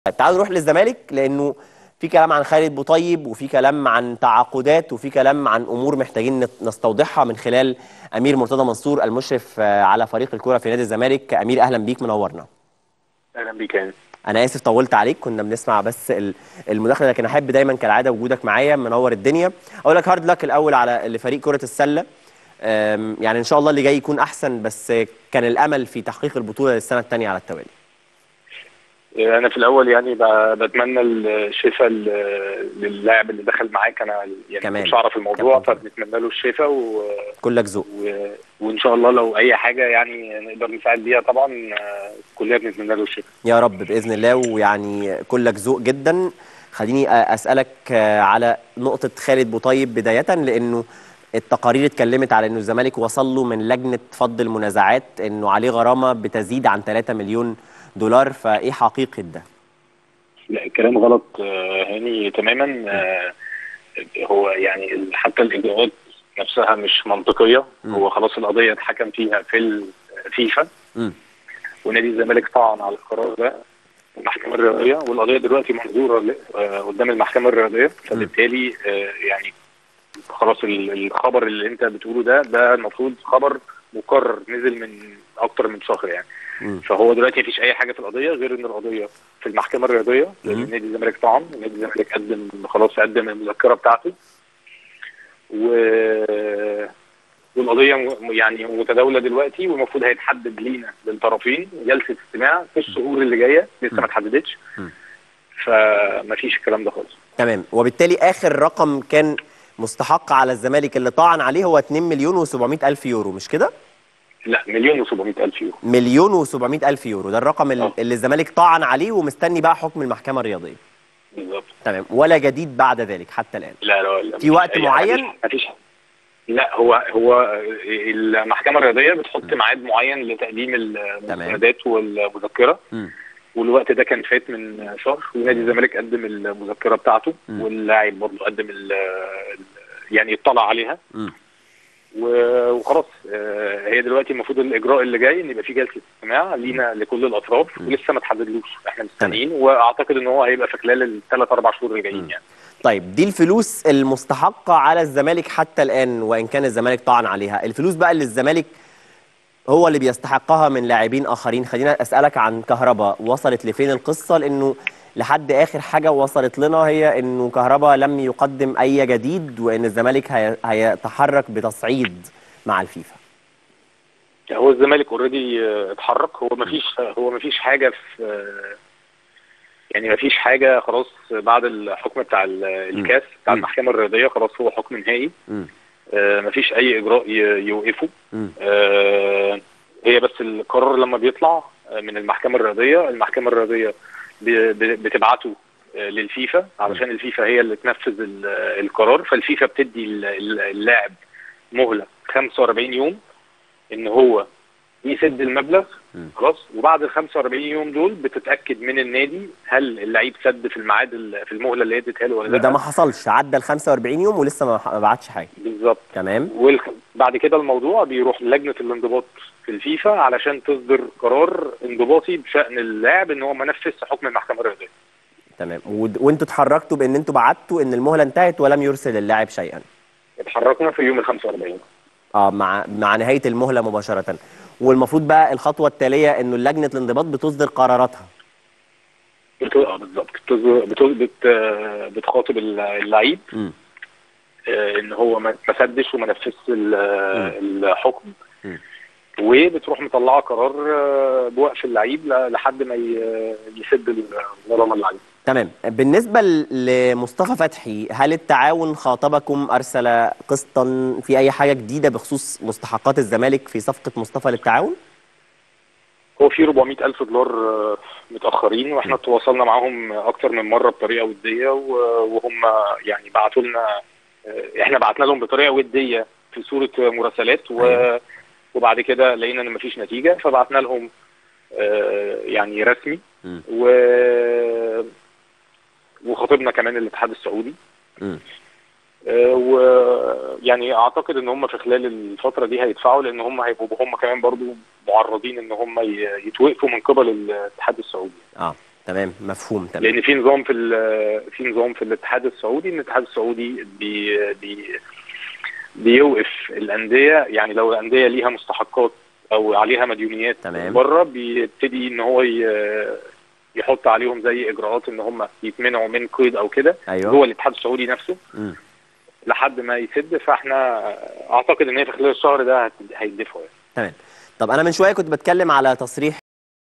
طيب تعالوا نروح للزمالك لانه في كلام عن خالد بوطيب وفي كلام عن تعاقدات وفي كلام عن امور محتاجين نت- نستوضحها من خلال امير مرتضى منصور المشرف آه، على فريق الكوره في نادي الزمالك امير اهلا بيك منورنا اهلا بيك يعني انا اسف طولت عليك كنا بنسمع بس ال- المداخله لكن احب دايما كالعاده وجودك معايا منور الدنيا اقول لك هارد لك الاول على لفريق كره السله أم، يعني ان شاء الله اللي جاي يكون احسن بس كان الامل في تحقيق البطوله للسنه الثانيه على التوالي انا في الاول يعني ب- بتمنى الشفاء ل- للاعب اللي دخل معاك انا يعني كمان. مش اعرف الموضوع كابتن. فبنتمنى له الشفاء و... كلك ذوق و... وان شاء الله لو اي حاجه يعني نقدر نساعد بيها طبعا آه، كلنا بنتمنى له الشفاء يا رب باذن الله ويعني كلك ذوق جدا خليني أ- اسالك آه، على نقطه خالد بوطيب بدايه لانه التقارير اتكلمت على انه الزمالك وصل له من لجنه فض المنازعات انه عليه غرامه بتزيد عن 3 مليون دولار فايه حقيقه ده؟ لا الكلام غلط آه، هاني تماما آه، هو يعني ال- حتى الاجراءات نفسها مش منطقيه مم. هو خلاص القضيه اتحكم فيها في الفيفا مم. ونادي الزمالك طعن على القرار ده المحكمه الرياضيه والقضيه دلوقتي منظوره ل- آه، قدام المحكمه الرياضيه فبالتالي آه، يعني خلاص ال- الخبر اللي انت بتقوله ده ده المفروض خبر مكرر نزل من اكتر من شهر يعني مم. فهو دلوقتي مفيش اي حاجه في القضيه غير ان القضيه في المحكمه الرياضيه لان مم. نادي الزمالك طعن نادي الزمالك قدم خلاص قدم المذكره بتاعته و والقضيه م- يعني متداوله دلوقتي والمفروض هيتحدد لينا للطرفين جلسه استماع في الشهور اللي جايه لسه ما اتحددتش مم. فمفيش الكلام ده خالص تمام وبالتالي اخر رقم كان مستحق على الزمالك اللي طعن عليه هو 2 مليون و700 الف يورو مش كده؟ لا مليون و700 الف يورو مليون و700 الف يورو ده الرقم ال- آه. اللي الزمالك طعن عليه ومستني بقى حكم المحكمه الرياضيه بالظبط تمام ولا جديد بعد ذلك حتى الان لا لا لا في وقت أي- معين؟ مفيش- مفيش لا هو هو المحكمه الرياضيه بتحط ميعاد معين لتقديم المستندات والمذكره مم. والوقت ده كان فات من شهر ونادي الزمالك قدم المذكره بتاعته مم. واللاعب برضه قدم ال- ال- يعني اطلع عليها مم. و- وخلاص آه، هي دلوقتي المفروض الاجراء اللي جاي ان يبقى في جلسه استماع لينا لكل الاطراف مم. ولسه ما تحددلوش احنا مستنيين واعتقد ان هو هيبقى في خلال الثلاث اربع شهور اللي جايين مم. يعني طيب دي الفلوس المستحقه على الزمالك حتى الان وان كان الزمالك طعن عليها الفلوس بقى اللي الزمالك هو اللي بيستحقها من لاعبين اخرين خلينا اسالك عن كهربا وصلت لفين القصه لانه لحد اخر حاجه وصلت لنا هي انه كهربا لم يقدم اي جديد وان الزمالك هي- هيتحرك بتصعيد مع الفيفا هو الزمالك اوريدي اتحرك هو ما فيش هو ما فيش حاجه في آه، يعني ما فيش حاجه خلاص بعد الحكم بتاع ال- الكاس بتاع مم. المحكمه الرياضيه خلاص هو حكم نهائي مم. آه، ما فيش اي اجراء ي- يوقفه مم. آه، هي بس القرار لما بيطلع آه، من المحكمه الرياضيه المحكمه الرياضيه ب- ب- بتبعته آه، للفيفا علشان الفيفا هي اللي تنفذ ال- القرار فالفيفا بتدي ال- ال- اللاعب مهله 45 يوم ان هو يسد المبلغ مم. خلاص وبعد ال 45 يوم دول بتتاكد من النادي هل اللعيب سد في الميعاد ال- في المهله اللي هي اديتها له ولا وده ما لا حصلش عدى ال 45 يوم ولسه ما ما بعتش حاجه بالظبط تمام وبعد كده الموضوع بيروح لجنه الانضباط في الفيفا علشان تصدر قرار انضباطي بشان اللاعب ان هو ما نفذش حكم المحكمه الرياضيه تمام ود- وانتوا اتحركتوا بان انتوا بعتوا ان المهله انتهت ولم يرسل اللاعب شيئا اتحركنا في يوم ال 45 اه مع مع نهايه المهله مباشره والمفروض بقى الخطوه التاليه انه لجنه الانضباط بتصدر قراراتها بت- اه بالظبط بت- بت- بت- بتخاطب اللعيب مم. آه، ان هو ما ما سدش وما نفذش ال- الحكم مم. وبتروح مطلعه قرار آه، بوقف اللعيب ل- لحد ما ي- يسد الغرامه اللي عليه تمام بالنسبه ل- لمصطفى فتحي هل التعاون خاطبكم ارسل قسطا في اي حاجه جديده بخصوص مستحقات الزمالك في صفقه مصطفى للتعاون هو في 400 ألف دولار آه، متأخرين واحنا تواصلنا معاهم أكتر من مرة بطريقة ودية و- وهم يعني بعتوا لنا آه، احنا بعتنا لهم بطريقة ودية في صورة مراسلات و أيوة. وبعد كده لقينا ان مفيش نتيجة فبعتنا لهم آه، يعني رسمي مم. و وخاطبنا كمان الاتحاد السعودي مم. آه، ويعني اعتقد ان هم في خلال الفتره دي هيدفعوا لان هم هيبقوا هم كمان برضو معرضين ان هم ي- يتوقفوا من قبل الاتحاد السعودي اه تمام مفهوم تمام لان في نظام في ال- في نظام في الاتحاد السعودي ان الاتحاد السعودي بي بي بيوقف الانديه يعني لو الانديه ليها مستحقات او عليها مديونيات تمام. بره بيبتدي ان هو ي- يحط عليهم زي اجراءات ان هم يتمنعوا من قيد او كده ايوه جوه الاتحاد السعودي نفسه مم. لحد ما يسد فاحنا اعتقد ان هي في خلال الشهر ده هت- هيدفعوا يعني. تمام طب انا من شويه كنت بتكلم على تصريح